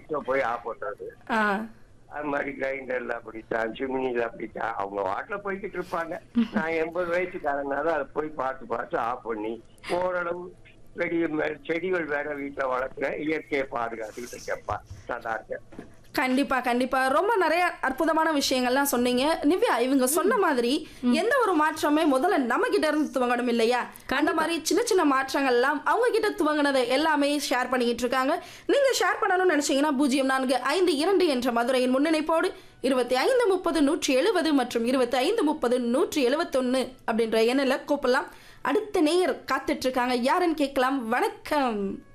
வீட்டுல போய் ஆஃப் பண்றது ஆ அது மாதிரி கிரைண்டர்ல அப்படித்தான் சிமினில அப்படித்தான் அவங்க வாட்டில போய்கிட்டு இருப்பாங்க நான் எண்பது வயசுக்காரனால அதை போய் பார்த்து பார்த்து ஆஃப் பண்ணி ஓரளவு செடி மே- செடிகள் வேற வீட்டுல வளர்க்குறேன் இயற்கையை பாதுகாத்துக்கிட்டு இருக்கேன்ப்பா நல்லா இருக்கேன் கண்டிப்பா கண்டிப்பா ரொம்ப நிறைய அற்புதமான விஷயங்கள்லாம் சொன்னீங்க நிவ்யா இவங்க சொன்ன மாதிரி எந்த ஒரு மாற்றமே முதல்ல நம்ம கிட்ட இருந்து துவங்கணும் இல்லையா அந்த மாதிரி சின்ன சின்ன மாற்றங்கள்லாம் அவங்க கிட்ட துவங்கினதை எல்லாமே ஷேர் பண்ணிக்கிட்டு இருக்காங்க நீங்க ஷேர் பண்ணணும்னு நினைச்சீங்கன்னா பூஜ்ஜியம் நான்கு ஐந்து இரண்டு என்ற மதுரையின் முன்னிணைப்போடு இருபத்தி ஐந்து முப்பது நூற்றி எழுபது மற்றும் இருபத்தி ஐந்து முப்பது நூற்றி எழுபத்தொன்னு அப்படின்ற எண்ணில் கூப்பிடலாம் அடுத்த நேயர் காத்துட்டு இருக்காங்க யாருன்னு கேட்கலாம் வணக்கம்